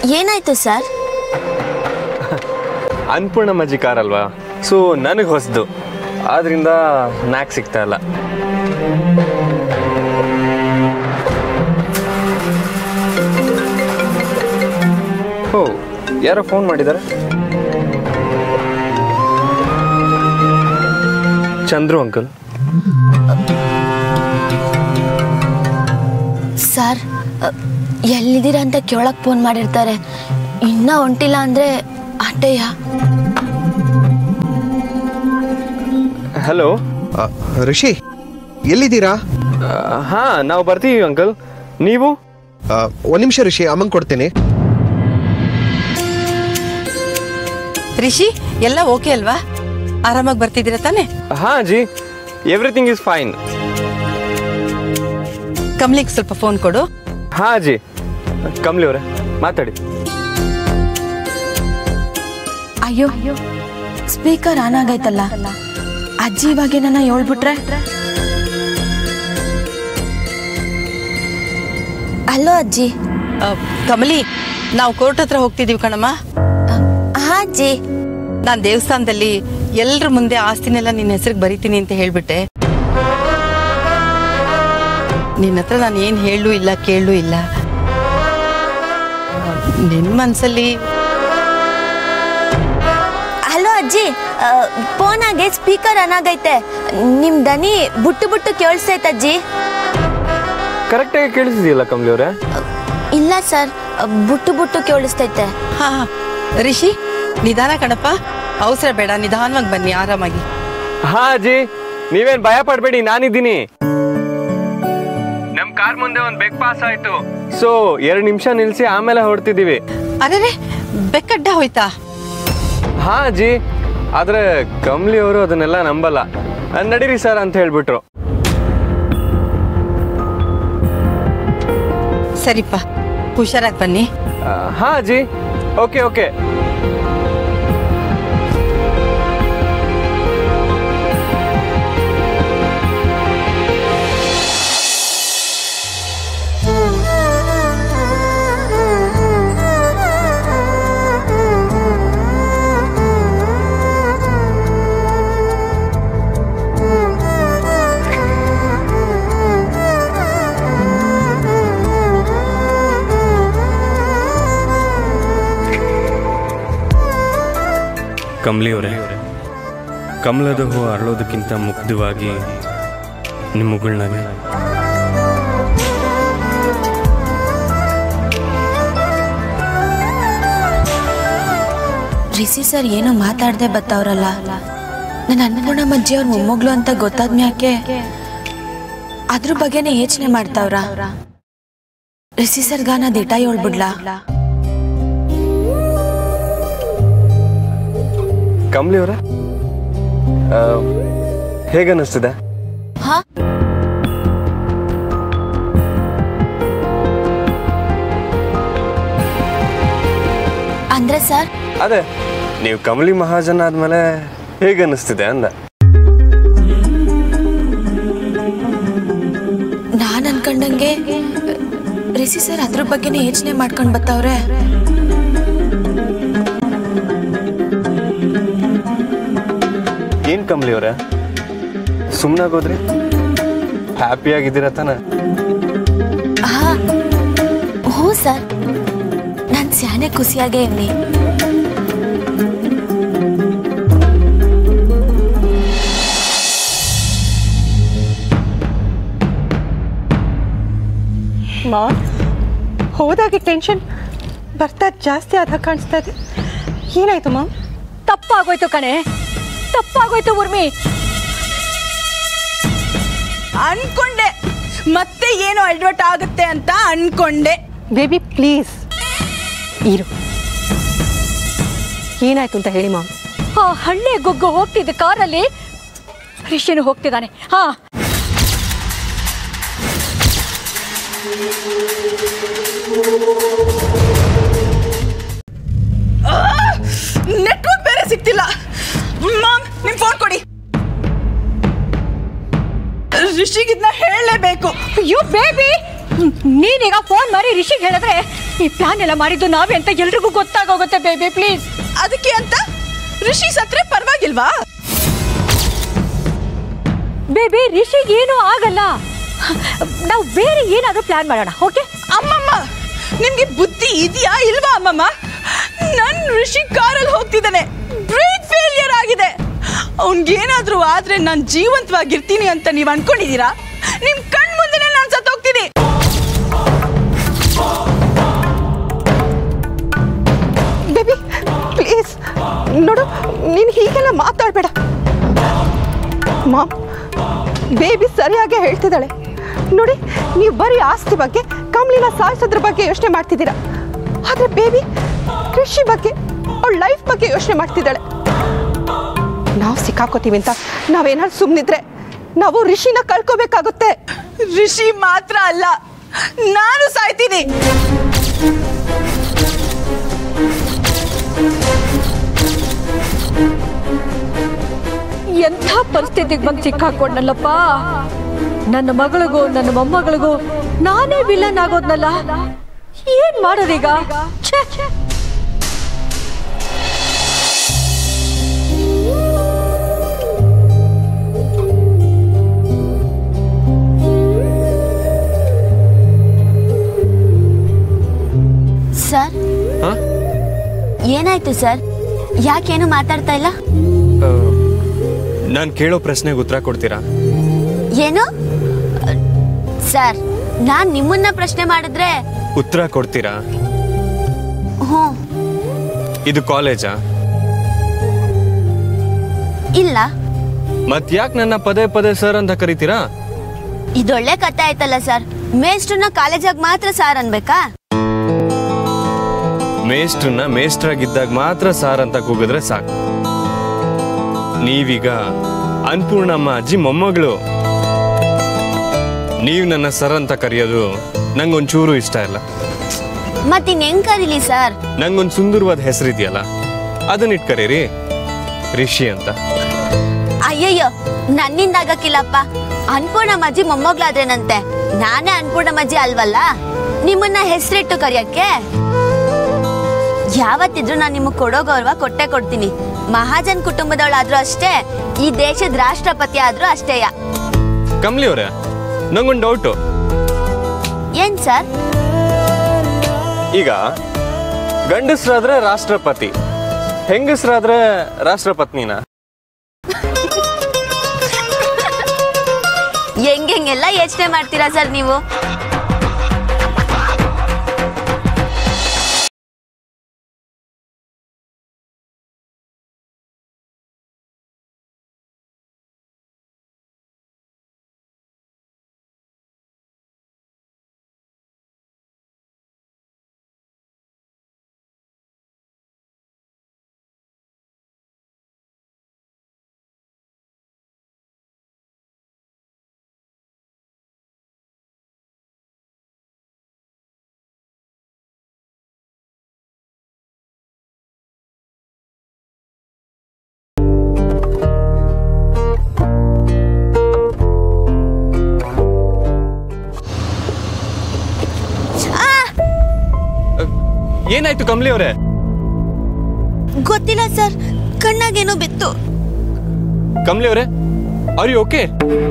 ಏನಾಯ್ತು ಸರ್ ಅನ್ಪೂರ್ಣಮ್ಮಜ್ಜಿ ಕಾರ್ ಅಲ್ವಾ ಸೊ ನನಗೆ ಹೊಸದು ಆದ್ರಿಂದ ನ್ಯಾಕ್ ಸಿಗ್ತಾ ಇಲ್ಲ ಓ ಯಾರೋ ಫೋನ್ ಮಾಡಿದ್ದಾರೆ ಚಂದ್ರು ಅಂಕಲ್ ಸರ್ ಅ, ಎಲ್ಲಿದ್ದೀರಾ ಅಂತ ಕೇಳಕ್ ಫೋನ್ ಮಾಡಿರ್ತಾರೆ ಇನ್ನ ಹೊಂಟಿಲ್ಲ ಅಂದ್ರೆ ಅಡ್ಡೆಯ ಹಲೋ ಆ, ರಿಷಿ ಎಲ್ಲಿದ್ದೀರಾ ಹಾ ನಾವು ಬರ್ತೀವಿ ಅಂಕಲ್ ನೀವು ಆ, ಒಂದ್ ನಿಮಿಷ ರಿಷಿ ಅಮ್ಮಂಗ್ ಕೊಡ್ತೀನಿ ರಿಷಿ ಎಲ್ಲ ಓಕೆ ಅಲ್ವಾ ಆರಾಮಾಗಿ ಬರ್ತಿದ್ದೀರಾ ತಾನೆ ಹಾ ಜಿ ಎವ್ರಿಥಿಂಗ್ ಇಸ್ ಫೈನ್ ಕಮಲಿಗೆ ಸ್ವಲ್ಪ ಫೋನ್ ಕೊಡು ಹಾ ಜಿ ಕಮ್ಲಿ ಅವರೇ ಮಾತಾಡಿ ಅಯ್ಯೋ ಸ್ಪೀಕರ್ ಆನ್ ಆಗೈತಲ್ಲ ಅಜ್ಜಿ ಇವಾಗೆ ನನ್ನ ಹೇಳ್ಬಿಟ್ರೆ ಅಲ್ಲೋ ಅಜ್ಜಿ ಆ, ಕಮಲಿ ನಾವು ಕೋರ್ಟ್ ಹತ್ರ ಹೋಗ್ತಿದೀವಿ ಕಣಮ್ಮ ಅ, ಹಾ ಅಜ್ಜಿ ನಾನು ದೇವಸ್ಥಾನದಲ್ಲಿ ಎಲ್ರ ಮುಂದೆ ಆಸ್ತಿನೆಲ್ಲ ನಿನ್ನ ಹೆಸರಿಗೆ ಬರಿತೀನಿ ಅಂತ ಹೇಳ್ಬಿಟ್ಟೆ ನಿನ್ನ ಹತ್ರ ನಾನು ಏನು ಹೇಳೂ ಇಲ್ಲ ಕೇಳೂ ಇಲ್ಲ ನಿನ್ನ ಮನಸ್ಸಲ್ಲಿ ಹಲೋ ಅಜ್ಜಿ ಫೋನಾಗೆ ಸ್ಪೀಕರ್ ಆನ್ ಆಗೈತೆ ನಿಮ್ ದನಿ ಬುಟ್ಟು ಬುಟ್ಟು ಕೇಳಿಸ್ತೈತೆ ಅಜ್ಜಿ ಕರೆಕ್ಟಾಗಿ ಕೇಳಿಸಿದೆಯಲ್ಲ ಕಮ್ಲಿ ಅವರೇ ಇಲ್ಲ ಸರ್ ಬುಟ್ಟು ಬುಟ್ಟು ಕೇಳಿಸ್ತೈತೆ ಹಾ ಹಾ. ರಿಷಿ ನಿಧಾನ ಕಣಪ್ಪ ಅವಸರ ಬೇಡ ನಿಧಾನವಾಗಿ ಬನ್ನಿ ಆರಾಮಾಗಿ ಹಾ ಅಜ್ಜಿ ನೀವೇನ್ ಭಯ ಪಡ್ಬೇಡಿ ನಾನಿದ್ದೀನಿ ನಮ್ ಕಾರ್ ಮುಂದೆ ಒಂದ್ ಬೆಕ್ ಪಾಸ್ ಆಯ್ತು ಸೊ ಎರಡ್ ನಿಮಿಷ ನಿಲ್ಸಿ ಆಮೇಲೆ ಹೊರಡ್ತಿದೀವಿ ಅರೆ ಬೆಕ್ಕಡ್ಡ ಹೋಯ್ತಾ ಹಾ ಅಜ್ಜಿ ಆದ್ರೆ ಕಮ್ಲಿ ಅವರು ಅದನ್ನೆಲ್ಲ ನಂಬಲ್ಲ ಅಹ್, ನಡೀರಿ ಸರ್ ಅಂತ ಹೇಳ್ಬಿಟ್ರು ಸರಿಪ್ಪ ಹುಷಾರಾಗಿ ಬನ್ನಿ ಅಹ್, ಹಾ ಅಜ್ಜಿ ಓಕೆ ಓಕೆ ಕಮ್ಲಿಯವರೇ ಕಮಲದ ಹೂ ಅರಳೋದಕ್ಕಿಂತ ಮುಗ್ಧವಾಗಿ ನಿಮ್ಮ ಮುಗುಳ್ನಾಗೆ ರಿಸಿ ಸರ್ ಏನೋ ಮಾತಾಡದೆ ಬತ್ತವ್ರಲ್ಲ ನನ್ನ ಅನ್ನಪೂರ್ಣ ಅಜ್ಜಿ ಅವ್ರ ಮೊಮ್ಮಗಳು ಅಂತ ಗೊತ್ತಾದ್ಮ್ಯಾಕೆ ಅದ್ರ ಬಗ್ಗೆನೇ ಯೋಚನೆ ಮಾಡ್ತಾವ್ರ ರಿಸಿ ಸರ್ ಗಾನ ದಿಟ ಹೇಳ್ಬಿಡ್ಲಾ ಕಮ್ಲಿ ಅವರೇ ಹೇಗನ್ನಿಸ್ತಿದೆ ಹಾ ಅಂದ್ರೆ ಸರ್ ಅದೇ ನೀವು ಕಮಲಿ ಮಹಾಜನ್ ಆದ್ಮೇಲೆ ಹೇಗನ್ನಿಸ್ತಿದೆ ಅಂದ ನಾನ್ ಅನ್ಕೊಂಡಂಗೆ ರಿಸಿ ಸರ್ ಅದ್ರ ಬಗ್ಗೆನೇ ಯೋಚನೆ ಮಾಡ್ಕೊಂಡ್ ಬತ್ತವ್ರೆ ಏನ್ ಕಮ್ಲಿ ಅವರೇ ಸುಮ್ಮನಾಗೋದ್ರಿ ಹ್ಯಾಪಿ ಆಗಿದ್ದೀರ ತಾನೆ ಹಾ ಹ್ಞೂ ಸರ್ ನಾನು ಸ್ಯಾನೆ ಖುಷಿಯಾಗೇ ಇವ್ನಿ ಮಾ ಹೋದಾಗೆ ಟೆನ್ಷನ್ ಬರ್ತಾ ಜಾಸ್ತಿ ಆದ ಕಾಣಿಸ್ತಾ ಇದೆ ಏನಾಯ್ತು ಮಾ ತಪ್ಪಾಗೋಯ್ತು ಕಣೆ ತಪ್ಪಾಗೋಯ್ತು ಉರ್ಮಿ ಅನ್ಕೊಂಡೆ ಮತ್ತೆ ಏನೋ ಅಡ್ವರ್ಟ್ ಆಗುತ್ತೆ ಅಂತ ಅನ್ಕೊಂಡೆ ಬೇಬಿ ಪ್ಲೀಸ್ ಇರು ಏನಾಯ್ತು ಅಂತ ಹೇಳಿ ಮಾಮ್ ಆ ಹಳ್ಳಿ ಗೊಗ್ಗು ಹೋಗ್ತಿದ್ದ ಕಾರಲ್ಲಿ ರಿಷಿನು ಹೋಗ್ತಿದ್ದಾನೆ ಹಾ ನೆಟ್ವರ್ಕ್ ಬೇರೆ ಸಿಗ್ತಿಲ್ಲ ಮಾಮ್ ನಿಮ್ ಫೋನ್ ಕೊಡಿ ರಿಷಿಗ್ ಇದನ್ನ ಹೇಳಲೇಬೇಕು ಅಯ್ಯೋ ಬೇಬಿ ನೀನೀಗ ಫೋನ್ ಮಾಡಿ ರಿಷಿಗೆ ಹೇಳಿದ್ರೆ ಈ ಪ್ಲಾನ್ ಎಲ್ಲ ಮಾಡಿದ್ದು ನಾವೇ ಅಂತ ಎಲ್ರಿಗೂ ಗೊತ್ತಾಗೋಗುತ್ತೆ ಬೇಬಿ ಪ್ಲೀಸ್ ಅದಕ್ಕೆ ಅಂತ ಋಷಿ ಸತ್ರೆ ಪರವಾಗಿಲ್ವಾ ಬೇಬಿ ರಿಷಿಗೆ ಏನೂ ಆಗಲ್ಲ ನಾವು ಬೇರೆ ಏನಾದ್ರೂ ಪ್ಲಾನ್ ಮಾಡೋಣ ಓಕೆ ಅಮ್ಮಮ್ಮ ನಿಮ್ಗೆ ಬುದ್ಧಿ ಇದೆಯಾ ಇಲ್ವಾ ಅಮ್ಮಮ್ಮ ನನ್ ಋಷಿ ಕಾರಲ್ಲಿ ಹೋಗ್ತಿದ್ದಾನೆ ಬ್ರೇಕ್ ಫೇಲಿಯರ್ ಆಗಿದೆ ಅವ್ನಿಗೇನಾದ್ರೂ ಆದ್ರೆ ನಾನು ಜೀವಂತವಾಗಿರ್ತೀನಿ ಅಂತ ನೀವು ಅನ್ಕೊಂಡಿದ್ದೀರಾ ನಿಮ್ ಕಣ್ ಮುಂದೆನೆ ನಾನು ಸತ್ತೋಗ್ತೀನಿ ಬೇಬಿ ಪ್ಲೀಸ್ ನೋಡು ನೀನು ಹೀಗೆಲ್ಲ ಮಾತಾಡಬೇಡ ಮಾಮ್ ಬೇಬಿ ಸರಿಯಾಗಿ ಹೇಳ್ತಿದ್ದಾಳೆ ನೋಡಿ ನೀವು ಬರೀ ಆಸ್ತಿ ಬಗ್ಗೆ ಕಮ್ಲಿನ ಸಾಯಿಸೋದ್ರ ಬಗ್ಗೆ ಯೋಚನೆ ಮಾಡ್ತಿದ್ದೀರಾ ಆದರೆ ಬೇಬಿ ಕೃಷಿ ಬಗ್ಗೆ ಅವಳ ಲೈಫ್ ಬಗ್ಗೆ ಯೋಚನೆ ಮಾಡ್ತಿದ್ದಾಳೆ ನಾವು ಸಿಕ್ಕಾಕೋತೀವಿ ಅಂತ ನಾವೇನಾದ್ರು ಸುಮ್ಮನಿದ್ರೆ ನಾವು ಋಷಿನ ಕಳ್ಕೋಬೇಕಾಗುತ್ತೆ ಋಷಿ ಮಾತ್ರ ಅಲ್ಲ ನಾನು ಸಾಯ್ತೀನಿ ಎಂಥ ಪರಿಸ್ಥಿತಿಗೆ ಬಂದು ಸಿಕ್ಕಾಕೊಂಡಲ್ಲಪ್ಪ ನನ್ನ ಮಗಳಿಗೂ ನನ್ನ ಮೊಮ್ಮಗಳಿಗೂ ನಾನೇ ವಿಲನ್ ಆಗೋದ್ನಲ್ಲ ಏನ್ ಮಾಡೋದೀಗ ಛೆ! ಸರ್ ಹಾಂ ಏನಾಯ್ತು ಸರ್ ಯಾಕೇನು ಮಾತಾಡ್ತಾ ಇಲ್ಲ ನಾನು ಕೇಳೋ ಪ್ರಶ್ನೆಗೆ ಉತ್ತರ ಕೊಡ್ತೀರಾ ಏನು ಸರ್ ನಾನ್ ನಿಮ್ಮನ್ನ ಪ್ರಶ್ನೆ ಮಾಡಿದ್ರೆ ಉತ್ತರ ಕೊಡ್ತೀರಾ ಹ್ಞೂ ಇದು ಕಾಲೇಜಾ ಇಲ್ಲ ಮತ್ ಯಾಕೆ ನನ್ನ ಪದೇ ಪದೇ ಸರ್ ಅಂತ ಕರಿತೀರಾ ಇದೊಳ್ಳೆ ಕತೆ ಆಯ್ತಲ್ಲ ಸರ್ ಮೇಷ್ಟ್ರನ್ನ ಕಾಲೇಜಾಗ ಮಾತ್ರ ಸಾರ್ ಅನ್ಬೇಕಾ ಮೇಷ್ಟ್ರನ್ನ ಮೇಷ್ಟ್ರಾಗಿದ್ದಾಗ ಮಾತ್ರ ಸಾರ್ ಅಂತ ಕೂಗಿದ್ರೆ ಸಾಕು ನೀವೀಗ ಅನ್ಪೂರ್ಣಮ್ಮ ಅಜ್ಜಿ ಮೊಮ್ಮಗಳು ನೀವು ನನ್ನ ಸರ್ ಅಂತ ಕರೆಯೋದು ನಂಗೊಂಚೂರು ಇಷ್ಟ ಇಲ್ಲ ಮತ್ತಿನ್ ಹೆಂಗ್ ಕರೀಲಿ ಸರ್ ನಂಗೊಂದು ಸುಂದರವಾದ ಹೆಸರಿದೆಯಲ್ಲ ಅದನ್ನ ಇಟ್ ಕರೀರಿ ರಿಷಿ ಅಂತ ಅಯ್ಯಯ್ಯೋ ನನ್ನಿಂದ ಆಗಕ್ಕಿಲ್ಲಪ್ಪ ಅನ್ಪೂರ್ಣಮ್ಮಜ್ಜಿ ಮೊಮ್ಮಗ್ಳಾದ್ರೇನಂತೆ ನಾನೇ ಅನ್ಪೂರ್ಣಮ್ಮಜ್ಜಿ ಅಲ್ವಲ್ಲ ನಿಮ್ಮನ್ನ ಹೆಸರಿಟ್ಟು ಕರೆಯಕ್ಕೆ ಯಾವತ್ತಿದ್ರು ನಾನು ನಿಮಗೆ ಕೊಡೋ ಗೌರವ ಕೊಟ್ಟೆ ಕೊಡ್ತೀನಿ ಮಹಾಜನ್ ಕುಟುಂಬದವಳಾದ್ರೂ ಅಷ್ಟೇ ಈ ದೇಶದ ರಾಷ್ಟ್ರಪತಿ ಆದ್ರೂ ಅಷ್ಟೇಯ ಕಮ್ಲಿ ಅವರೇ ನಂಗೊಂದು ಡೌಟು ಏನ್ ಸರ್ ಈಗ ಗಂಡಸ್ರಾದ್ರೆ ರಾಷ್ಟ್ರಪತಿ ಹೆಂಗಸ್ರಾದ್ರೆ ರಾಷ್ಟ್ರಪತ್ನಿನ ಹೆಂಗೆಲ್ಲ ಯೋಚನೆ ಮಾಡ್ತೀರಾ ಸರ್ ನೀವು ಏನಾಯ್ತು ಕಮ್ಲಿ ಅವರೇ ಗೊತ್ತಿಲ್ಲ ಸರ್ ಕಣ್ಣಾಗೇನೋ ಬಿತ್ತು ಕಮ್ಲಿ ಅವರೇ ಆರ್ ಯು ಓಕೆ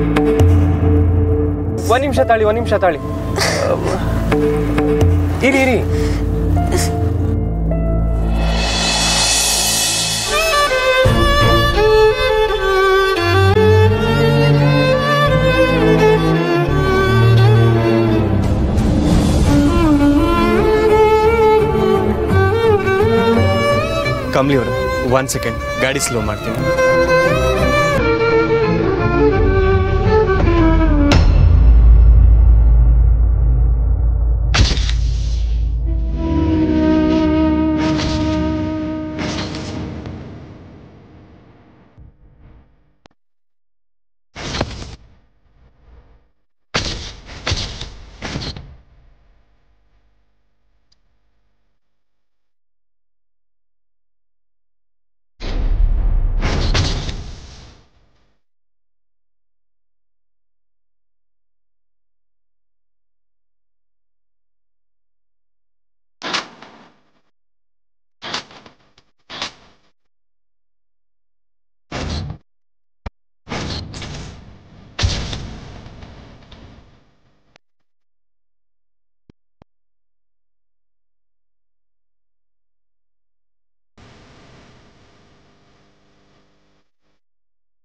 ಒಂದ್ ನಿಮಿಷ ತಾಳಿ ಒಂದ್ ನಿಮಿಷ ತಾಳಿ ಇರಿ ಇರಿ ಕಮ್ಲಿ ಅವರೇ ಒನ್ ಸೆಕೆಂಡ್ ಗಾಡಿ ಸ್ಲೋ ಮಾಡ್ತೀನಿ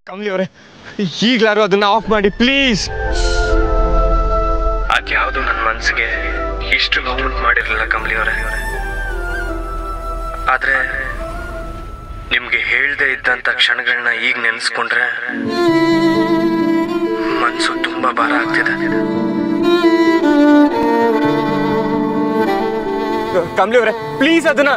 ಕಮಲಿ ಅವರೇ ಈಗಲಾರು ಅದನ್ನ ಆಫ್ ಮಾಡಿ ಪ್ಲೀಸ್ ಅದು ಯಾವುದು ನನ್ನ ಮನಸ್ಸಿಗೆ ಇಷ್ಟು ನೋವು ಮಾಡಿರಲಿಲ್ಲ ಕಮಲಿ ಅವರೇ ಆದ್ರೆ ನಿಮ್ಗೆ ಹೇಳ್ದೆ ಇದ್ದಂತ ಕ್ಷಣಗಳನ್ನ ಈಗ ನೆನೆಸ್ಕೊಂಡ್ರೆ ಮನ್ಸು ತುಂಬಾ ಭಾರ ಆಗ್ತಿದೆ ಕಮಲಿ ಅವರೇ ಪ್ಲೀಸ್ ಅದನ್ನ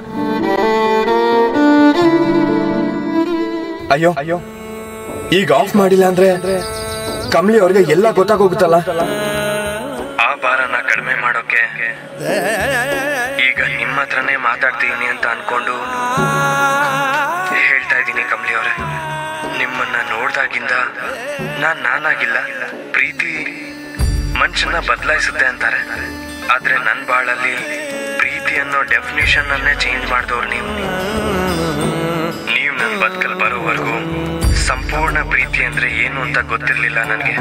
ಅಯ್ಯೋ ಅಯ್ಯೋ ಈಗ ಆಫ್ ಮಾಡಿಲ್ಲ ಅಂದ್ರೆ ಕಮಲಿ ಅವ್ರಿಗೆ ಎಲ್ಲ ಗೊತ್ತಾಗೋಗುತ್ತಲ್ಲ ಆ ಭಾರನ ಕಡಿಮೆ ಮಾಡೋಕೆ ಈಗ ನಿಮ್ಮ ಹತ್ರನೇ ಮಾತಾಡ್ತೀನಿ ಅಂತ ಅನ್ಕೊಂಡು ಹೇಳ್ತಾ ಇದ್ದೀನಿ ಕಮಲಿ ಅವರೇ ನಿಮ್ಮನ್ನ ನೋಡ್ದಾಗಿಂದ ನಾನ್ ನಾನಾಗಿಲ್ಲ ಪ್ರೀತಿ ಮನುಷ್ಯನ ಬದಲಾಯಿಸುತ್ತೆ ಅಂತಾರೆ ಆದ್ರೆ ನನ್ನ ಬಾಳಲ್ಲಿ ಪ್ರೀತಿ ಅನ್ನೋ ಡೆಫಿನೇಷನ್ ಅನ್ನೇ ಚೇಂಜ್ ಮಾಡಿದವ್ರು ನೀವು ನೀವು ನನ್ನ ಬದುಕಲ್ಲಿ ಬರೋವರೆಗೂ ಸಂಪೂರ್ಣ ಪ್ರೀತಿ ಅಂದ್ರೆ ಏನು ಅಂತ ಗೊತ್ತಿರ್ಲಿಲ್ಲ ನನಗೆ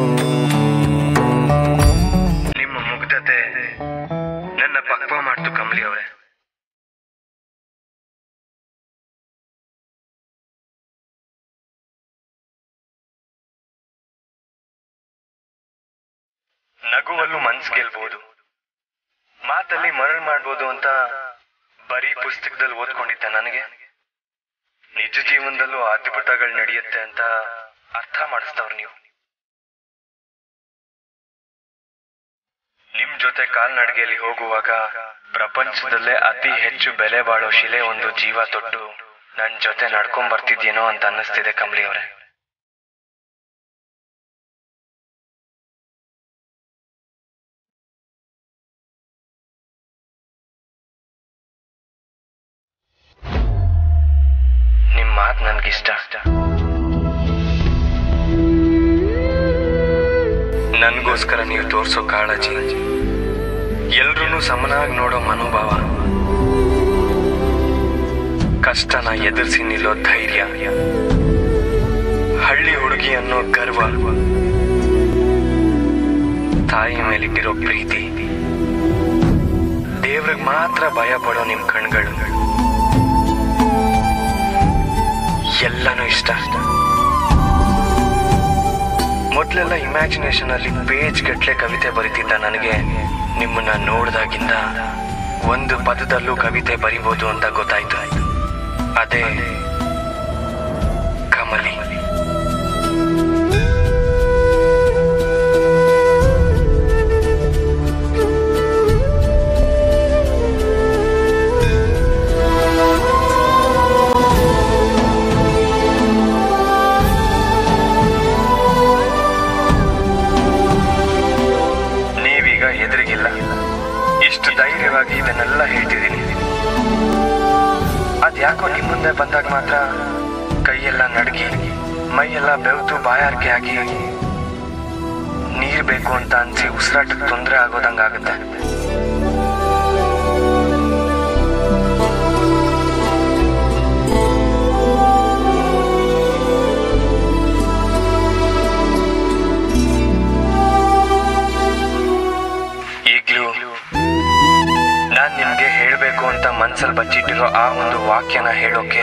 ನಿಮ್ಮ ಮುಗ್ಧತೆ ನನ್ನ ಪಕ್ವ ಮಾಡ್ತು ಕಮಲಿ ಅವರೇ ನಗುವಲ್ಲೂ ಮನ್ಸ್ ಗೆಲ್ಬಹುದು ಮಾತಲ್ಲಿ ಮರಳು ಮಾಡ್ಬೋದು ಅಂತ ಬರೀ ಪುಸ್ತಕದಲ್ಲಿ ಓದ್ಕೊಂಡಿದ್ದೆ ನನಗೆ ನಿಜ ಜೀವನದಲ್ಲೂ ಅದ್ಭುತಗಳು ನಡೆಯುತ್ತೆ ಅಂತ ಅರ್ಥ ಮಾಡಿಸ್ತವ್ರು ನೀವು ನಿಮ್ ಜೊತೆ ಕಾಲ್ನಡಿಗೆಯಲ್ಲಿ ಹೋಗುವಾಗ ಪ್ರಪಂಚದಲ್ಲೇ ಅತಿ ಹೆಚ್ಚು ಬೆಲೆ ಬಾಳೋ ಶಿಲೆ ಒಂದು ಜೀವ ತೊಟ್ಟು ನನ್ ಜೊತೆ ನಡ್ಕೊಂಡ್ ಬರ್ತಿದ್ಯೇನೋ ಅಂತ ಅನ್ನಿಸ್ತಿದೆ ಕಮಲಿ ಅವರೇ ನಿಮ್ ಮಾತು ನನ್ಗಿಷ್ಟ ನನ್ಗೋಸ್ಕರ ನೀವು ತೋರ್ಸೋ ಕಾಳಜಿ ಎಲ್ರೂ ಸಮನಾಗಿ ನೋಡೋ ಮನೋಭಾವ ಕಷ್ಟನ ಎದುರಿಸಿ ನಿಲ್ಲೋ ಧೈರ್ಯ ಹಳ್ಳಿ ಹುಡುಗಿ ಅನ್ನೋ ಗರ್ವ ತಾಯಿ ಮೇಲಿಟ್ಟಿರೋ ಪ್ರೀತಿ ದೇವ್ರಿಗೆ ಮಾತ್ರ ಭಯ ಪಡೋ ನಿಮ್ ಕಣ್ಗಳು ಎಲ್ಲನೂ ಇಷ್ಟ ಮೊದಲೆಲ್ಲ ಇಮ್ಯಾಜಿನೇಷನ್ ಅಲ್ಲಿ ಪೇಜ್ ಗಟ್ಲೆ ಕವಿತೆ ಬರೀತಿದ್ದ ನನಗೆ ನಿಮ್ಮನ್ನ ನೋಡ್ದಾಗಿಂದ ಒಂದು ಪದದಲ್ಲೂ ಕವಿತೆ ಬರಿಬೋದು ಅಂತ ಗೊತ್ತಾಯ್ತು ಅದೇ ಕಮಲಿ ನೀವೀಗ ಎದುರಿಗಿಲ್ಲ ಇಷ್ಟು ಧೈರ್ಯವಾಗಿ ಇದನ್ನೆಲ್ಲ ಹೇಳ್ತಿದ್ದೀನಿ ಅದ್ಯಾಕೋ ನಿಮ್ಮ ಮುಂದೆ ಬಂದಾಗ ಮಾತ್ರ ಕೈಯೆಲ್ಲ ನಡುಗಿ ಮೈಯೆಲ್ಲ ಬೆವತು ಬಾಯಾರಿಕೆ ಆಗಿ ನೀರ್ ಬೇಕು ಅಂತ ಅನ್ಸಿ ಉಸಿರಾಟಕ್ಕೆ ತೊಂದರೆ ಆಗೋದಂಗಾಗುತ್ತೆ ಈಗ್ಲೂ ನಾನ್ ನಿಮ್ಗೆ ಹೇಳ್ಬೇಕು ಅಂತ ಮನ್ಸಲ್ಲಿ ಬಚ್ಚಿಟ್ಟಿರೋ ಆ ಒಂದು ವಾಕ್ಯನ ಹೇಳೋಕೆ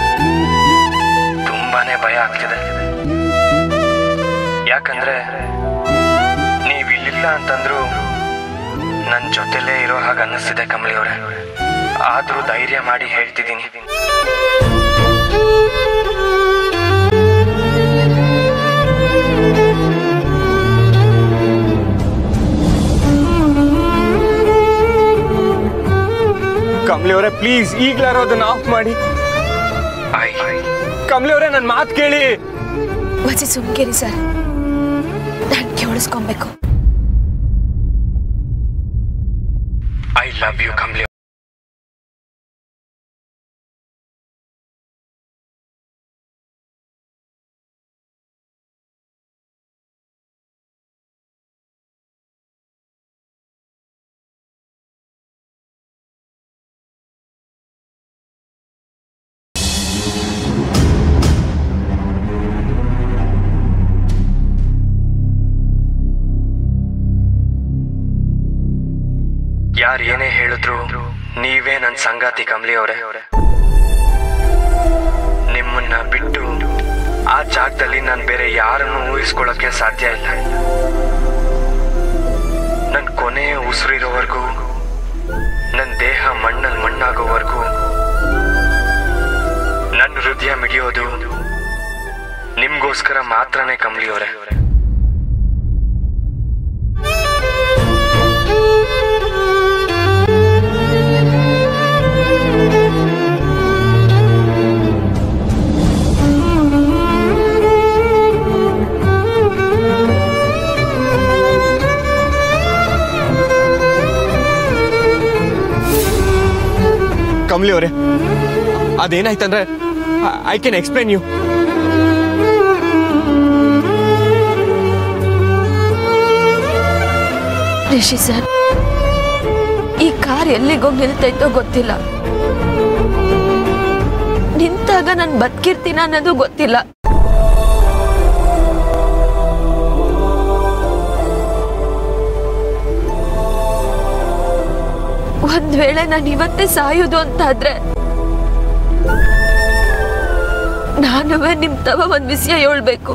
ತುಂಬಾನೇ ಭಯ ಆಗ್ತಿದೆ ಯಾಕಂದ್ರೆ ನೀವ್ ಇಲ್ಲಿಲ್ಲ ಅಂತಂದ್ರು ನನ್ ಜೊತೆಲೇ ಇರೋ ಹಾಗೆ ಅನ್ನಿಸ್ತಿದೆ ಕಮಲಿ ಅವರೇ ಆದ್ರೂ ಧೈರ್ಯ ಮಾಡಿ ಹೇಳ್ತಿದ್ದೀನಿ ಕಮಲಿ ಅವರೇ ಪ್ಲೀಸ್ ಈಗಲಾರು ಅದನ್ನ ಆಫ್ ಮಾಡಿ ಐ ಕಮಲಿ ಅವರೇ ನನ್ನ ಮಾತು ಕೇಳಿ ವಸಿ ಸುಮ್ಕಿರಿ ಸರ್ ನಾನು ಕೇಳಿಸ್ಕೊಬೇಕು ಐ ಲವ್ ಯು ಕಮಲಿ ಯಾರು ಏನೇ ಹೇಳಿದ್ರು ನೀವೇ ನನ್ನ ಸಂಗಾತಿ ಕಮಲಿ ಅವರೇ ನಿಮ್ಮನ್ನ ಬಿಟ್ಟು ಆ ಜಾಗದಲ್ಲಿ ನಾನು ಬೇರೆ ಯಾರನ್ನು ಊಹಿಸ್ಕೊಳ್ಳೋಕೆ ಸಾಧ್ಯ ಇಲ್ಲ ನನ್ನ ಕೊನೆಯ ಉಸಿರಿರೋವರೆಗೂ ನನ್ನ ದೇಹ ಮಣ್ಣಲ್ಲಿ ಮಣ್ಣಾಗೋವರೆಗೂ ನನ್ನ ಹೃದಯ ಮಿಡಿಯೋದು ನಿಮ್ಗೋಸ್ಕರ ಮಾತ್ರನೇ ಕಮಲಿಯವರೇ ಕಮಲಿ ಅವರೇ ಅದೇನಾಯ್ತಂದ್ರೆ I can explain you Rishi sir ಈ ಕಾರ್ ಎಲ್ಲಿಗೋಗಿ ನಿಲ್ತೈತೋ ಗೊತ್ತಿಲ್ಲ ನಿಂತಾಗ ನಾನು ಬದುಕಿರ್ತೀನ ಅನ್ನೋದು ಗೊತ್ತಿಲ್ಲ ಒಂದ್ ವೇಳೆ ನಾನು ಇವತ್ತೇ ಸಾಯೋದು ಅಂತಾದ್ರೆ ನಾನುವೇ ನಿಮ್ ತವ ಒಂದ್ ವಿಷಯ ಹೇಳ್ಬೇಕು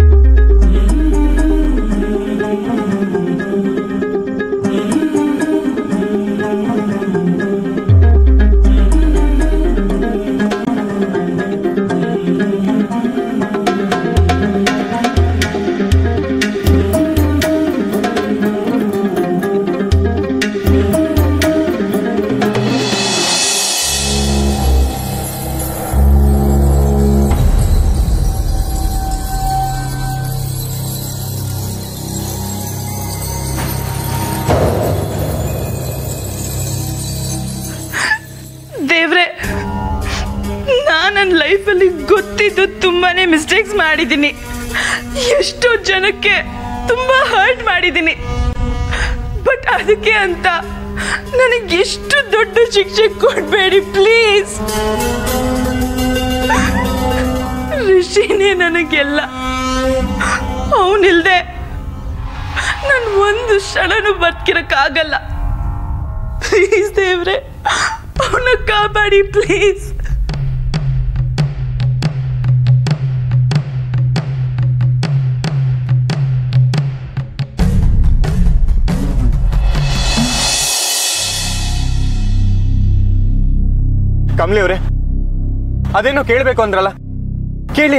ದೇವ್ರೆ ನಾನು ನನ್ನ ಲೈಫಲ್ಲಿ ಗೊತ್ತಿದ್ದು ತುಂಬಾನೇ ಮಿಸ್ಟೇಕ್ಸ್ ಮಾಡಿದ್ದೀನಿ ಎಷ್ಟೋ ಜನಕ್ಕೆ ತುಂಬಾ ಹರ್ಟ್ ಮಾಡಿದ್ದೀನಿ ಬಟ್ ಅದಕ್ಕೆ ಅಂತ ನನಗೆ ಎಷ್ಟು ದೊಡ್ಡ ಶಿಕ್ಷೆ ಕೊಡಬೇಡಿ ಪ್ಲೀಸ್ ಋಷಿನೇ ನನಗೆಲ್ಲ ಅವನಿಲ್ದೆ ನಾನು ಒಂದು ಕ್ಷಣನೂ ಬದುಕಿರಕ್ಕಾಗಲ್ಲ ಪ್ಲೀಸ್ ದೇವ್ರೆ ಅವನ ಕಾಪಾಡಿ ಪ್ಲೀಸ್ ಕಮಲಿ ಅವರೇ ಅದೇನೋ ಕೇಳಬೇಕು ಅಂದ್ರಲ್ಲ ಕೇಳಿ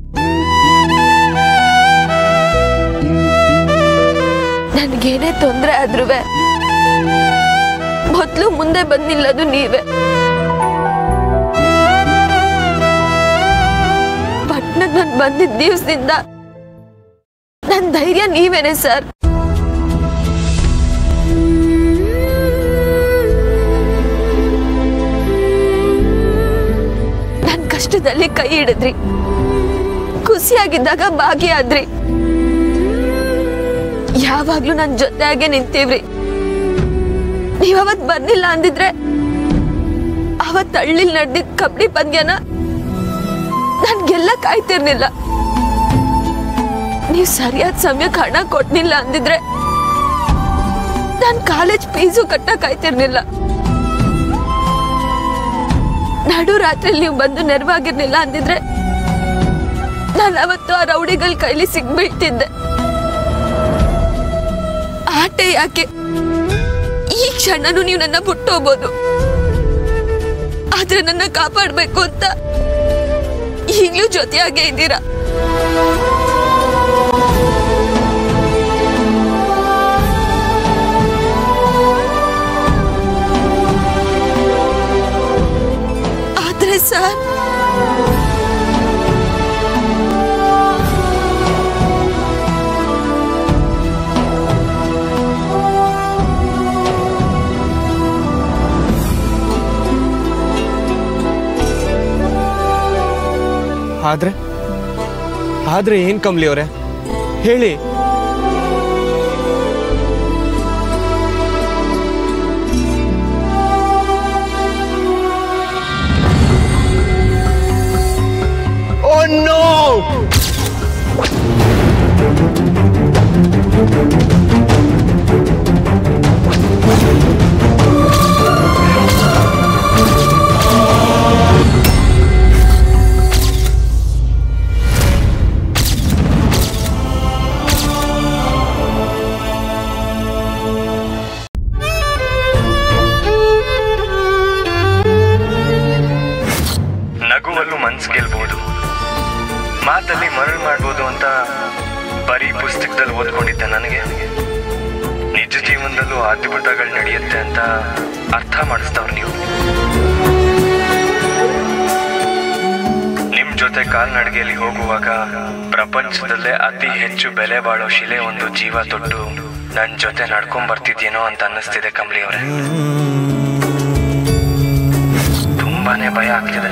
ನನ್ಗೇನೇ ತೊಂದರೆ ಆದ್ರೂ ಮೊದ್ಲು ಮುಂದೆ ಬಂದ್ ನಿಲ್ಲೋದು ನೀವೇ ಪಟ್ನಕ್ ನನ್ ಬಂದಿದ್ದ ದಿವಸದಿಂದ ನನ್ ಧೈರ್ಯ ನೀವೇನೆ ಸರ್ ನನ್ ಕಷ್ಟದಲ್ಲಿ ಕೈ ಹಿಡಿದ್ರಿ ಖುಷಿಯಾಗಿದ್ದಾಗ ಭಾಗಿಯಾದ್ರಿ ಯಾವಾಗ್ಲೂ ನನ್ ಜೊತೆಯಾಗೆ ನಿಂತೀವ್ರಿ ನೀವ್ ಅವತ್ ಬರ್ಲಿಲ್ಲ ಅಂದಿದ್ರೆ ಅವತ್ ಹಳ್ಳಿಲ್ ನಡೆದಿದ್ ಕಬಡ್ಡಿ ಪಂದ್ಯನ ನಾನ್ ಗೆಲ್ಲಕ್ ಆಯ್ತಿರ್ಲಿಲ್ಲ ನೀವ್ ಸರಿಯಾದ ಸಮಯಕ್ಕೆ ಹಣ ಕೊಟ್ನಿಲ್ಲ ಅಂದಿದ್ರೆ ನಾನ್ ಕಾಲೇಜ್ ಫೀಸು ಕಟ್ಟಕ್ ಆಯ್ತಿರ್ಲಿಲ್ಲ ನಡು ರಾತ್ರಿ ನೀವು ಬಂದು ನೆರವಾಗಿರ್ಲಿಲ್ಲ ಅಂದಿದ್ರೆ ನಾನು ಅವತ್ತು ಆ ರೌಡಿಗಳ ಕೈಲಿ ಸಿಗ್ಬೀಳ್ತಿದ್ದೆ ಆಟ ಯಾಕೆ ಈ ಕ್ಷಣನೂ ನೀವು ನನ್ನ ಬಿಟ್ಟೋಗ್ಬೋದು ಆದ್ರೆ ನನ್ನ ಕಾಪಾಡ್ಬೇಕು ಅಂತ ಈಗ್ಲೂ ಜೊತೆಯಾಗೇ ಇದ್ದೀರಾ ಆದ್ರೆ ಸರ್ ಆದ್ರೆ ಆದ್ರೆ ಏನ್ ಕಮಲಿ ಅವರೇ ಹೇಳಿ ಓ ನೋ ಪುಸ್ತಕದಲ್ಲಿ ಓದ್ಕೊಂಡಿದ್ದೆ ನನಗೆ ನಿಜ ಜೀವನದಲ್ಲೂ ಅದ್ಭುತಗಳು ನಡೆಯುತ್ತೆ ಅಂತ ಅರ್ಥ ಮಾಡಿಸ್ತವ್ರು ನೀವು ನಿಮ್ ಜೊತೆ ಕಾಲ್ನಡಿಗೆಯಲ್ಲಿ ಹೋಗುವಾಗ ಪ್ರಪಂಚದಲ್ಲೇ ಅತಿ ಹೆಚ್ಚು ಬೆಲೆ ಬಾಳೋ ಶಿಲೆ ಒಂದು ಜೀವ ತೊಟ್ಟು ನನ್ ಜೊತೆ ನಡ್ಕೊಂಡ್ ಬರ್ತಿದ್ಯೇನೋ ಅಂತ ಅನ್ನಿಸ್ತಿದೆ ಕಮಲಿ ಅವರೇ ತುಂಬಾನೇ ಭಯ ಆಗ್ತಿದೆ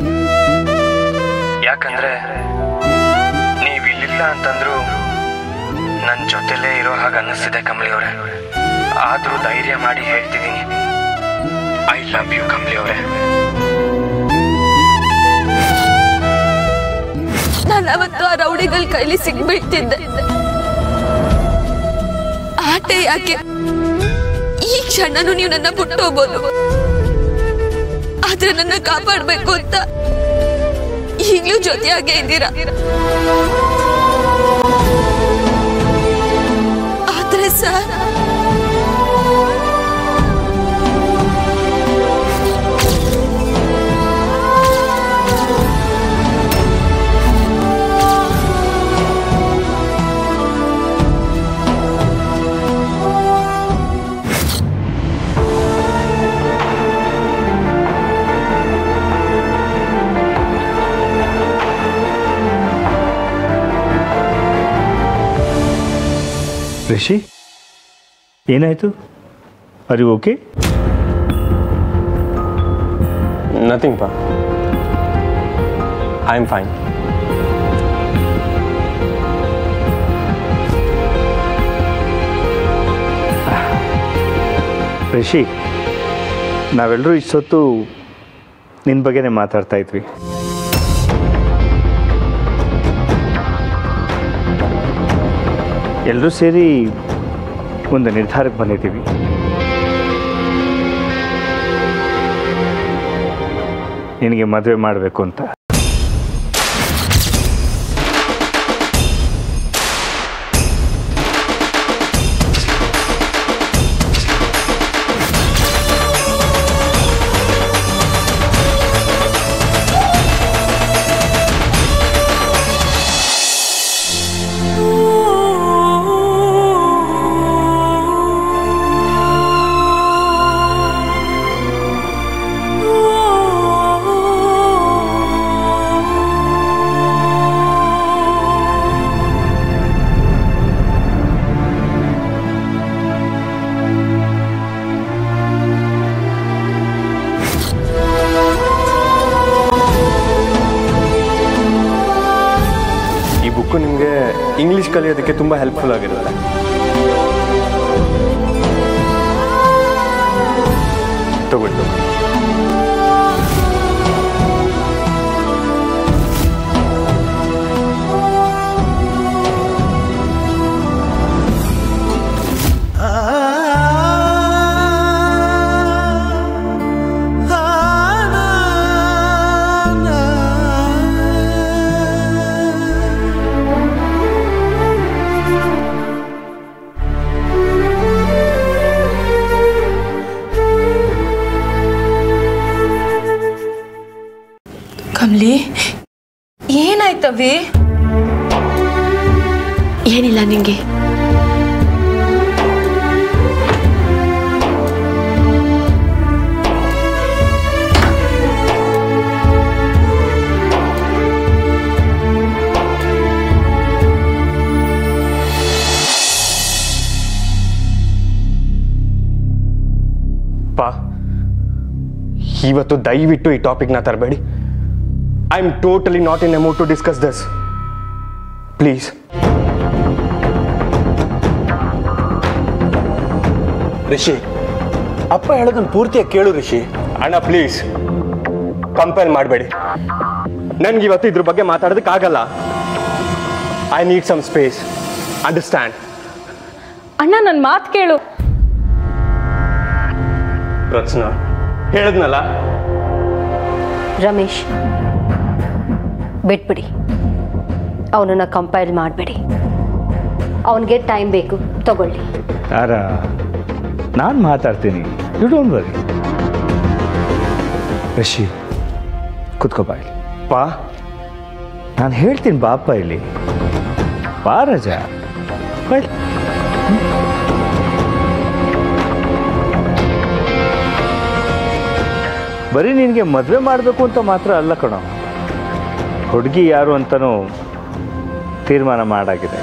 ಯಾಕಂದ್ರೆ ನೀವ್ ಇಲ್ಲಿಲ್ಲ ಅಂತಂದ್ರು ನನ್ ಜೊತೆಲೇ ಇರೋ ಹಾಗೆ ಅನ್ನಿಸ್ತಿದೆ ಕಮಲಿ ಅವರೇ ಆದ್ರೂ ಧೈರ್ಯ ಮಾಡಿ ಹೇಳ್ತಿದ್ದೀನಿ ಐ ಲವ್ ಯು ಕಮಲಿ ಅವರೇ ನಾನು ಅವತ್ತು ಆ ರೌಡಿಗಳ ಕೈಲಿ ಸಿಗ್ಬೀಳ್ತಿದ್ದೆ ಆಟ ಯಾಕೆ ಈ ಕ್ಷಣನೂ ನೀವು ನನ್ನ ಬಿಟ್ಟು ಹೋಗ್ಬೋದು ಆದ್ರೆ ನನ್ನ ಕಾಪಾಡ್ಬೇಕು ಅಂತ ಈಗ್ಲೂ ಜೊತೆಯಾಗೇ ಇದ್ದೀರಾ ಆದ್ರೆ ಸರ್ ರಿಷಿ ಏನಾಯಿತು ಅರಿ ಓಕೆ ನಥಿಂಗ್ ಪಾ ಐ ಆಮ್ ಫೈನ್ ರಿಷಿ ನಾವೆಲ್ಲರೂ ಇಷ್ಟೊತ್ತು ನಿನ್ನ ಬಗ್ಗೆನೇ ಮಾತಾಡ್ತಾ ಇದ್ವಿ ಎಲ್ಲರೂ ಸೇರಿ ಒಂದು ನಿರ್ಧಾರಕ್ಕೆ ಬಂದಿದ್ದೀವಿ ನಿನಗೆ ಮದುವೆ ಮಾಡಬೇಕು ಅಂತ ಈ ಬುಕ್ಕು ನಿಮಗೆ ಇಂಗ್ಲೀಷ್ ಕಲಿಯೋದಕ್ಕೆ ತುಂಬ ಹೆಲ್ಪ್ಫುಲ್ ಆಗಿರುತ್ತೆ ತಗೊಳ್ತು ಕಮ್ಲಿ ಏನಾಯ್ತವಿ ಏನಿಲ್ಲ ನಿಂಗೆ ಪಾ ಇವತ್ತು ದಯವಿಟ್ಟು ಈ ಟಾಪಿಕ್ನ ತರಬೇಡಿ I am totally not in emote to discuss this please Rishi ಅಪ್ಪ ಹೇಳೋದನ್ನ ಪೂರ್ತಿಯಾಗಿ ಕೇಳು ರಿಷಿ ಅಣ್ಣ ಪ್ಲೀಸ್ ಕಂಪೇರ್ ಮಾಡಬೇಡಿ ನನ್ಗೆ ಇವತ್ತು ಇದ್ರ ಬಗ್ಗೆ ಮಾತಾಡೋದಕ್ಕೆ ಆಗಲ್ಲ I need some space understand ಅಣ್ಣ ನನ್ನ ಮಾತು ಕೇಳು ರಚನಾ ಹೇಳಿದ್ನಲ್ಲ ರಮೇಶ್ ಬಿಟ್ಬಿಡಿ ಅವನನ್ನು ಕಂಪೈಲ್ ಮಾಡಬೇಡಿ ಅವನಿಗೆ ಟೈಮ್ ಬೇಕು ತಗೊಳ್ಳಿ ಯಾರ ನಾನು ಮಾತಾಡ್ತೀನಿ ಯು ಡೋಂಟ್ ವರಿ ರಿಷಿ ಕುತ್ಕೋ ಬಾ ಇಲ್ಲಿ ಪಾ ನಾನು ಹೇಳ್ತೀನಿ ಬಾಪ ಇಲ್ಲಿ ಬಾ ರಜ ಬರೀ ನಿನಗೆ ಮದುವೆ ಮಾಡಬೇಕು ಅಂತ ಮಾತ್ರ ಅಲ್ಲ ಕಣೋ ಹುಡುಗಿ ಯಾರು ಅಂತನೂ ತೀರ್ಮಾನ ಮಾಡಾಗಿದೆ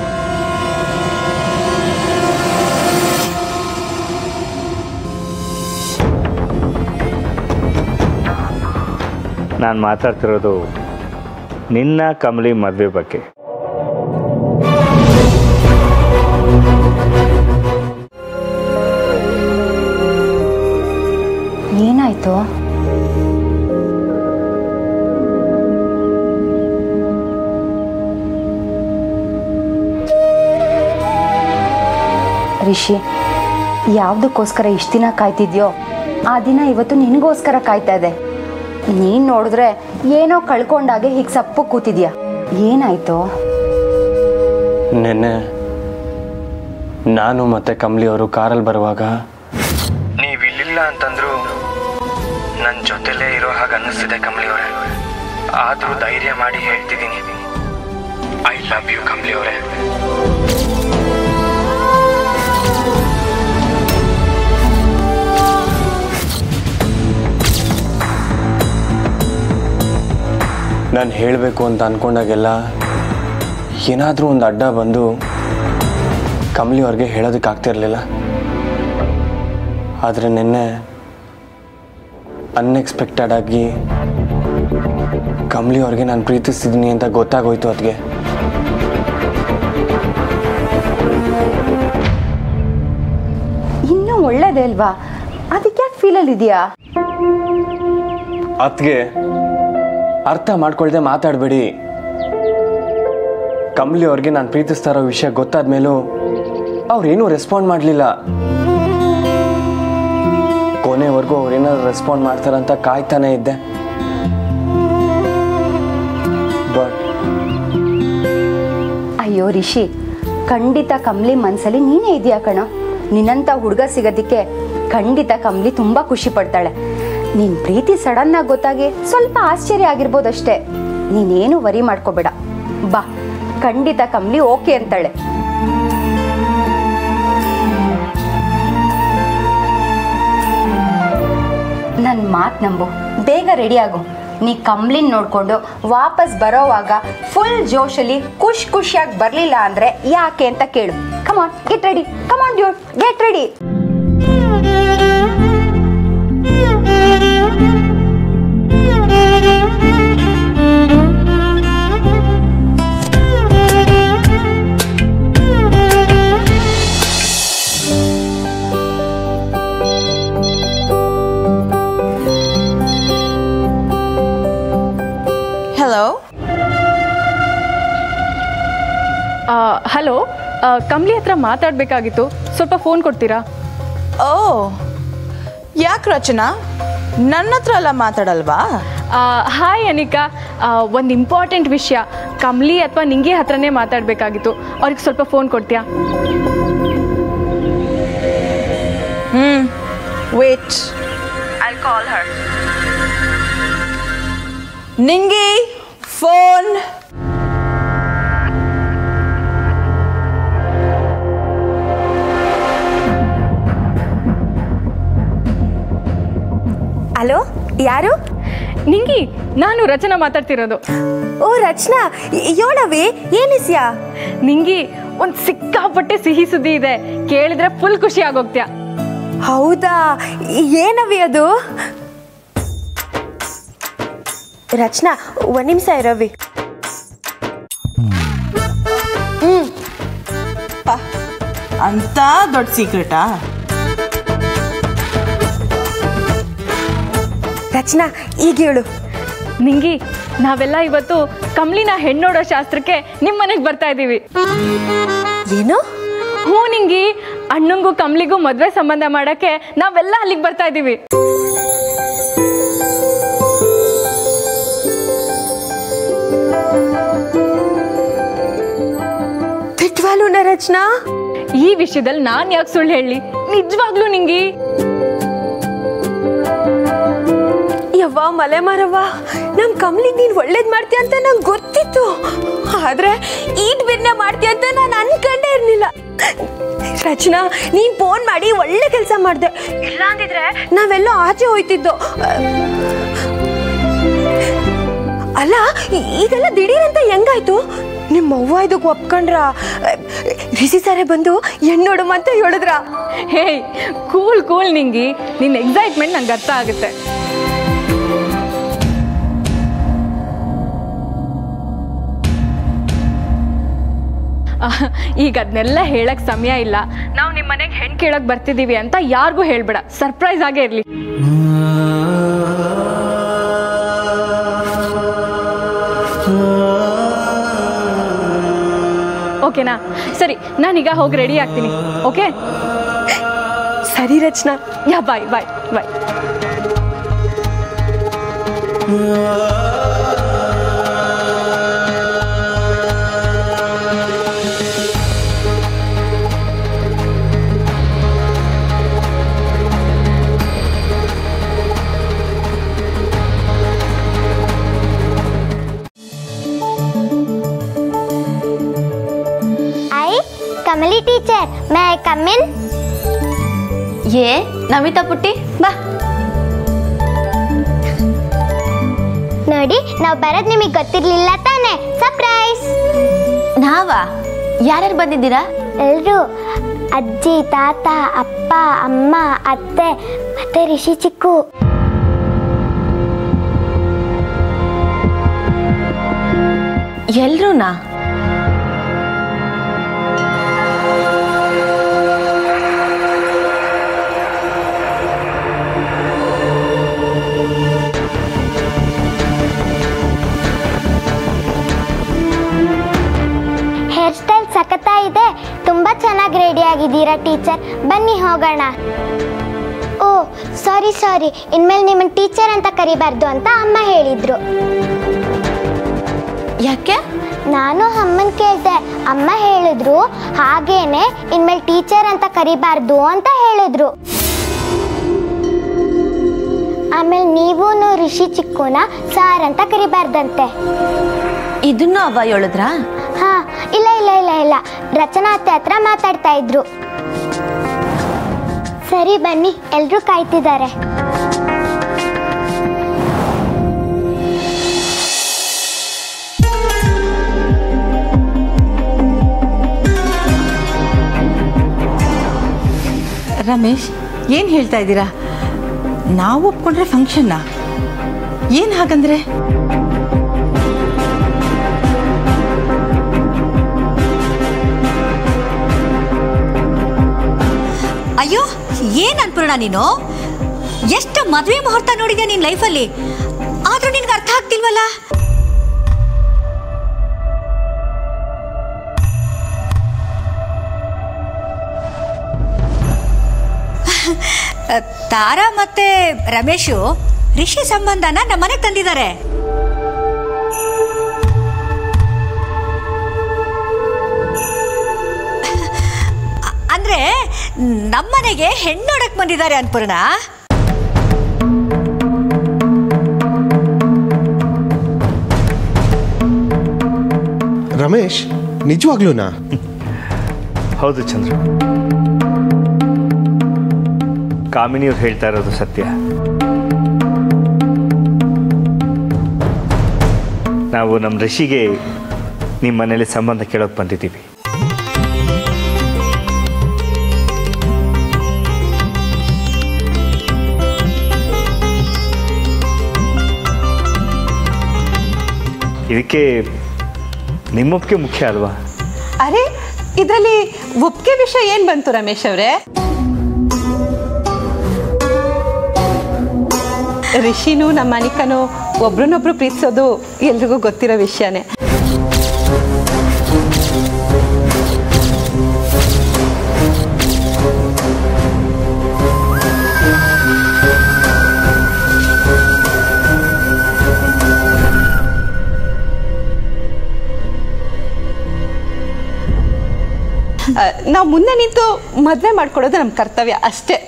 ನಾನು ಮಾತಾಡ್ತಿರೋದು ನಿನ್ನ ಕಮಲಿ ಮದುವೆ ಬಗ್ಗೆ ಏನಾಯ್ತು ರಿಷಿ ಯಾವುದಕ್ಕೋಸ್ಕರ ಇಷ್ಟು ದಿನ ಕಾಯ್ತಿದ್ಯೋ ಆ ದಿನ ಇವತ್ತು ನಿನಗೋಸ್ಕರ ಕಾಯ್ತಾ ಇದೆ ನೀನು ನೋಡಿದ್ರೆ ಏನೋ ಕಳ್ಕೊಂಡಾಗೆ ಹೀಗೆ ಸಪ್ಪು ಕೂತಿದ್ಯಾ ಏನಾಯ್ತು ನೆನ್ನೆ ನಾನು ಮತ್ತೆ ಕಮಲಿ ಅವರು ಕಾರಲ್ಲಿ ಬರುವಾಗ ನೀವು ಇಲ್ಲಿಲ್ಲ ಅಂತಂದ್ರು ನನ್ನ ಜೊತೆಲೇ ಇರೋ ಹಾಗೆ ಅನ್ನಿಸ್ತಿದೆ ಕಮಲಿ ಅವರೇ ಆದರೂ ಧೈರ್ಯ ಮಾಡಿ ಹೇಳ್ತಿದ್ದೀನಿ ಐ ಲವ್ ಯು ಕಮಲಿ ಅವರೇ ನಾನು ಹೇಳಬೇಕು ಅಂತ ಅಂದ್ಕೊಂಡಾಗೆಲ್ಲ ಏನಾದರೂ ಒಂದು ಅಡ್ಡ ಬಂದು ಕಮಲಿ ಅವ್ರಿಗೆ ಹೇಳೋದಕ್ಕಾಗ್ತಿರ್ಲಿಲ್ಲ ಆದರೆ ನಿನ್ನೆ ಅನ್ಎಕ್ಸ್ಪೆಕ್ಟೆಡ್ ಆಗಿ ಕಮಲಿ ಅವ್ರಿಗೆ ನಾನು ಪ್ರೀತಿಸ್ತಿದ್ದೀನಿ ಅಂತ ಗೊತ್ತಾಗೋಯ್ತು ಅದಕ್ಕೆ ಇನ್ನೂ ಒಳ್ಳೇದೇ ಅಲ್ವಾ ಅದಕ್ಕೆ ಯಾಕೆ ಫೀಲಲ್ಲಿ ಇದೆಯಾ ಅದಕ್ಕೆ ಅರ್ಥ ಮಾಡ್ಕೊಳ್ದೆ ಮಾತಾಡಬೇಡಿ ಕಮಲಿ ಅವ್ರಿಗೆ ನಾನು ಪ್ರೀತಿಸ್ತಾ ಇರೋ ವಿಷಯ ಗೊತ್ತಾದ ಮೇಲೂ ಅವ್ರೇನೂ ರೆಸ್ಪಾಂಡ್ ಮಾಡಲಿಲ್ಲ ಕೊನೆವರೆಗೂ ಅವ್ರೇನಾದ್ರು ರೆಸ್ಪಾಂಡ್ ಮಾಡ್ತಾರಂತ ಕಾಯ್ತಾನೆ ಇದ್ದೆ ಬಟ್ ಅಯ್ಯೋ ರಿಷಿ ಖಂಡಿತ ಕಮ್ಲಿ ಮನ್ಸಲ್ಲಿ ನೀನೇ ಇದೆಯಾ ಕಣ ನಿನ್ನಂಥ ಹುಡುಗ ಸಿಗೋದಕ್ಕೆ ಖಂಡಿತ ಕಮ್ಲಿ ತುಂಬ ಖುಷಿ ಪಡ್ತಾಳೆ ನಿನ್ ಪ್ರೀತಿ ಸಡನ್ ಆಗಿ ಗೊತ್ತಾಗಿ ಸ್ವಲ್ಪ ಆಶ್ಚರ್ಯ ಆಗಿರ್ಬೋದಷ್ಟೇ ನೀನೇನು ವರಿ ಮಾಡ್ಕೋಬೇಡ ಬಾ ಖಂಡಿತ ಕಮ್ಲಿ ಓಕೆ ಅಂತಾಳೆ ನನ್ನ ಮಾತು ನಂಬು ಬೇಗ ರೆಡಿ ಆಗು ನೀ ಕಂಬ್ಲಿನ್ ನೋಡ್ಕೊಂಡು ವಾಪಸ್ ಬರೋವಾಗ ಫುಲ್ ಜೋಶಲ್ಲಿ ಖುಷ್ ಖುಷಿಯಾಗಿ ಬರಲಿಲ್ಲ ಅಂದ್ರೆ ಯಾಕೆ ಅಂತ ಕೇಳು come on get ready come on dude get ready hello hello Kamli ಹತ್ರ ಮಾತಾಡಬೇಕಾಗಿತ್ತು ಸ್ವಲ್ಪ ಫೋನ್ ಕೊಡ್ತೀರಾ ಓ ಯಾಕೆ ರಚನಾ ನನ್ನ ಹತ್ರ ಎಲ್ಲ ಮಾತಾಡಲ್ವಾ ಹಾಯ್ ಅನಿಕಾ ಒಂದು ಇಂಪಾರ್ಟೆಂಟ್ ವಿಷಯ ಕಮ್ಲಿ ಅಥವಾ ನಿಂಗೆ ಹತ್ರನೇ ಮಾತಾಡಬೇಕಾಗಿತ್ತು ಅವ್ರಿಗೆ ಸ್ವಲ್ಪ ಫೋನ್ ಕೊಡ್ತೀಯಾ hmm wait I call her Ningi phone hello ಯಾರು ನಿಂಗಿ ನಾನು ರಚನಾ ಮಾತಾಡ್ತಿರೋದು ಓ ರಚನಾ ಯೋಳವಿ ಏನಿಸ್ಯಾ ನಿಂಗಿ ಒಂದು ಸಿಕ್ಕಾಪಟ್ಟೆ ಸಿಹಿ ಸುದ್ದಿ ಇದೆ ಕೇಳಿದ್ರೆ ಫುಲ್ ಖುಷಿ ಆಗೋಗ್ತ್ಯಾ ಹೌದಾ ಏನವಿ ಅದು ರಚನಾ ಒಂದ್ ನಿಮಿಷ ಇರವಿ ಹ್ಮ್ ಪ, ಅಂತ ದೊಡ್ಡ ಸೀಕ್ರೆಟಾ ರಚನಾ ಈಗ ಹೇಳು ನಿಂಗಿ ನಾವೆಲ್ಲ ಇವತ್ತು ಕಮ್ಲಿನ ಹೆಣ್ಣೋಡೋ ಶಾಸ್ತ್ರಕ್ಕೆ ನಿಮ್ಮ ಮನೆಗೆ ಬರ್ತಾ ಇದ್ದೀವಿ ಏನು ಹ್ಞೂ ನಿಂಗಿ ಅಣ್ಣಂಗೂ ಕಮ್ಲಿಗೂ ಮದುವೆ ಸಂಬಂಧ ಮಾಡಕ್ಕೆ ನಾವೆಲ್ಲ ಅಲ್ಲಿಗೆ ಬರ್ತಾ ಇದ್ದೀವಿ ತಿಟ್ವಾಲುನ ರಚನಾ ಈ ವಿಷಯದಲ್ಲಿ ನಾನು ಯಾಕೆ ಸುಳ್ಳು ಹೇಳಿ ನಿಜವಾಗ್ಲೂ ನಿಂಗಿ ಯವ್ವ ಮಲೆ ಮಾರವ್ವ ನಮ್ ಕಮ್ಲಿಗ್ ನೀನ್ ಒಳ್ಳೇದ್ ಮಾಡ್ತೀಯ ಅಂತ ನಂಗೆ ಗೊತ್ತಿತ್ತು ಆದ್ರೆ ಈಟ್ ಬಿರ್ನೆ ಮಾಡ್ತೀಯ ಅಂತ ನಾನು ಅನ್ಕೊಂಡೇ ಇರ್ಲಿಲ್ಲ ರಚನಾ ನೀನ್ ಫೋನ್ ಮಾಡಿ ಒಳ್ಳೆ ಕೆಲಸ ಮಾಡ್ದೆ ಇಲ್ಲ ಅಂದಿದ್ರೆ ನಾವೆಲ್ಲೋ ಆಚೆ ಹೋಯ್ತಿದ್ದೋ ಅಲ್ಲ ಇ- ಇದೆಲ್ಲ ದಿಢೀರಂತ ಹೆಂಗಾಯ್ತು ನಿಮ್ಮ ಅವ್ವ ಇದಕ್ಕೆ ಒಪ್ಕೊಂಡ್ರ ರಿಸಿ ಸಾರೆ ಬಂದು ಹೆಣ್ಣೊಡಮ ಅಂತ ಹೇಳಿದ್ರ ಹೇಯ್ ಕೂಲ್ ಕೂಲ್ ನಿಂಗಿ ನಿನ್ನ ಎಕ್ಸೈಟ್ಮೆಂಟ್ ನಂಗೆ ಅರ್ಥ ಆಗುತ್ತೆ ಅಹ್, ಈಗ ಅದನ್ನೆಲ್ಲ ಹೇಳಕ್ ಸಮಯ ಇಲ್ಲ ನಾವು ನಿಮ್ಮ ಮನೆಗೆ ಹೆಣ್ಣು ಕೇಳಕ್ ಬರ್ತಿದೀವಿ ಅಂತ ಯಾರಿಗೂ ಹೇಳ್ಬೇಡ ಸರ್ಪ್ರೈಸ್ ಆಗೇ ಇರ್ಲಿ ಓಕೆನಾ ಸರಿ ನಾನೀಗ ಹೋಗಿ ರೆಡಿ ಆಗ್ತೀನಿ ಓಕೆ ಸರಿ Rachana yeah bye bye bye I Kamali teacher may I come in ಏ ನಮಿತಾ ಪುಟ್ಟಿ ಬಾ ನೋಡಿ ನಾವು ಬರೋದು ನಿಮಗೆ ಗೊತ್ತಿರ್ಲಿಲ್ಲ ತಾನೆ ಸರ್ಪ್ರೈಸ್ ನಾವಾ ಯಾರ್ಯಾರು ಬಂದಿದ್ದೀರಾ ಎಲ್ರು ಅಜ್ಜಿ ತಾತ ಅಪ್ಪ ಅಮ್ಮ ಅತ್ತೆ ಮತ್ತೆ ರಿಷಿ ಚಿಕ್ಕು ಎಲ್ರೂನಾ ಹೇರ್ ಸ್ಟೈಲ್ ಸಖತ್ತ ಇದೆ ತುಂಬಾ ಚೆನ್ನಾಗಿ ರೆಡಿ ಆಗಿದ್ದೀರಾ ಟೀಚರ್ ಬನ್ನಿ ಹೋಗೋಣ ಓ ಸಾರಿ ಸಾರಿ ಇನ್ಮೇಲೆ ನಿಮ್ಮನ್ನ ಟೀಚರ್ ಅಂತ ಕರಿಬಾರ್ದು ಅಂತ ಅಮ್ಮ ಹೇಳಿದ್ರು ಯಾಕೆ ನಾನು ಅಮ್ಮನ್ ಕೇಳ್ದೆ ಅಮ್ಮ ಹೇಳಿದ್ರು ಹಾಗೇನೆ ಇನ್ಮೇಲೆ ಟೀಚರ್ ಅಂತ ಕರಿಬಾರ್ದು ಅಂತ ಹೇಳಿದ್ರು ಆಮೇಲೆ ನೀವೂ ರಿಷಿ ಚಿಕ್ಕುನ ಸಾರ್ ಅಂತ ಕರಿಬಾರ್ದಂತೆ ಇದನ್ನು ಅವ್ವ ಹೇಳಿದ್ರಾ ಹಾ ಇಲ್ಲ ಇಲ್ಲ ಇಲ್ಲ ಇಲ್ಲ ರಚನಾ ಅತ್ತೆ ಹತ್ರ ಮಾತಾಡ್ತಾ ಇದ್ರು ಸರಿ ಬನ್ನಿ ಎಲ್ರೂ ಕಾಯ್ತಿದ್ದಾರೆ ರಮೇಶ್ ಏನು ಹೇಳ್ತಾ ಇದ್ದೀರಾ ನಾವು ಒಪ್ಕೊಂಡ್ರೆ ಫಂಕ್ಷನ್ನ ಏನು ಹಾಗಂದ್ರೆ ಅಯ್ಯೋ ಏನ್ ಅನ್ಪೂರ್ಣ ನೀನು ಎಷ್ಟು ಮದುವೆ ಮುಹೂರ್ತ ನೋಡಿದ್ಯಾ ನಿನ್ ಲೈಫಲ್ಲಿ ಆದ್ರೂ ನಿನ್ಗೆ ಅರ್ಥ ಆಗ್ತಿಲ್ವಲ್ಲ ತಾರಾ ಮತ್ತೆ ರಮೇಶು ರಿಷಿ ಸಂಬಂಧನ ನಮ್ಮನೆಗೆ ತಂದಿದ್ದಾರೆ ಅಂದ್ರೆ ನಮ್ಮನೆಗೆ ಹೆಣ್ಣೋಡಕ್ ಬಂದಿದ್ದಾರೆ ಅನ್ಪೂರ್ಣ ರಮೇಶ್ ನಿಜವಾಗ್ಲೂನಾ ಹೌದು ಚಂದ್ರ ಕಾಮಿನಿಯವ್ರು ಹೇಳ್ತಾ ಇರೋದು ಸತ್ಯ ನಾವು ನಮ್ಮ ಋಷಿಗೆ ನಿಮ್ಮ ಮನೇಲಿ ಸಂಬಂಧ ಕೇಳೋಕೆ ಬಂದಿದ್ದೀವಿ ಇದಕ್ಕೆ ನಿಮ್ಮೊಪ್ಪಿಗೆ ಮುಖ್ಯ ಅಲ್ವಾ ಅರೆ ಇದರಲ್ಲಿ ಒಪ್ಪಿಗೆ ವಿಷಯ ಏನು ಬಂತು ರಮೇಶ್ ಅವರೇ ರಿಷಿನೂ ನಮ್ಮ ಅನಿಕನು ಒಬ್ರನ್ನೊಬ್ರು ಪ್ರೀತಿಸೋದು ಎಲ್ರಿಗೂ ಗೊತ್ತಿರೋ ವಿಷಯನೇ ನಾವು ಮುಂದೆ ನಿಂತು ಮದುವೆ ಮಾಡ್ಕೊಡೋದು ನಮ್ಮ ಕರ್ತವ್ಯ ಅಷ್ಟೇ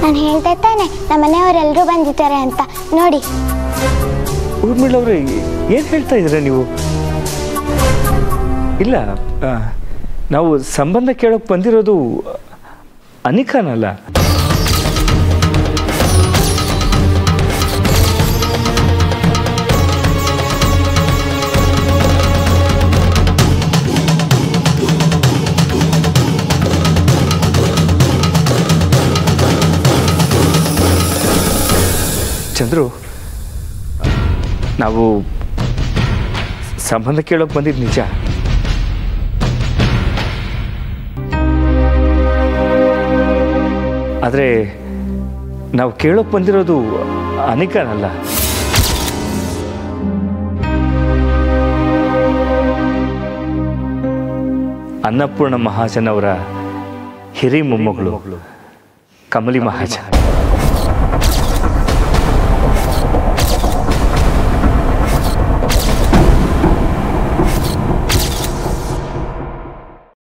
ನಾನು ಹೇಳ್ದೆ ತಾನೆ ನಮ್ಮ ಮನೆಯವರೆಲ್ಲರೂ ಬಂದಿದ್ದಾರೆ ಅಂತ ನೋಡಿ ಊರ್ಮಿಳವ್ರೆ ಏನು ಹೇಳ್ತಾ ಇದ್ದೀರಾ ನೀವು ಇಲ್ಲ ಆ, ನಾವು ಸಂಬಂಧ ಕೇಳೋಕೆ ಬಂದಿರೋದು ಅನಿಕಾನಲ್ಲ ಚಂದ್ರು ನಾವು ಸಂಬಂಧ ಕೇಳೋಕೆ ಬಂದಿದ್ದು ನಿಜ ಆದರೆ ನಾವು ಕೇಳೋಕೆ ಬಂದಿರೋದು ಅನಿಕನಲ್ಲ ಅನ್ನಪೂರ್ಣ ಮಹಾಜನ್ ಅವರ ಹಿರಿ ಮೊಮ್ಮಗಳು ಕಮಲಿ ಮಹಾಜನ್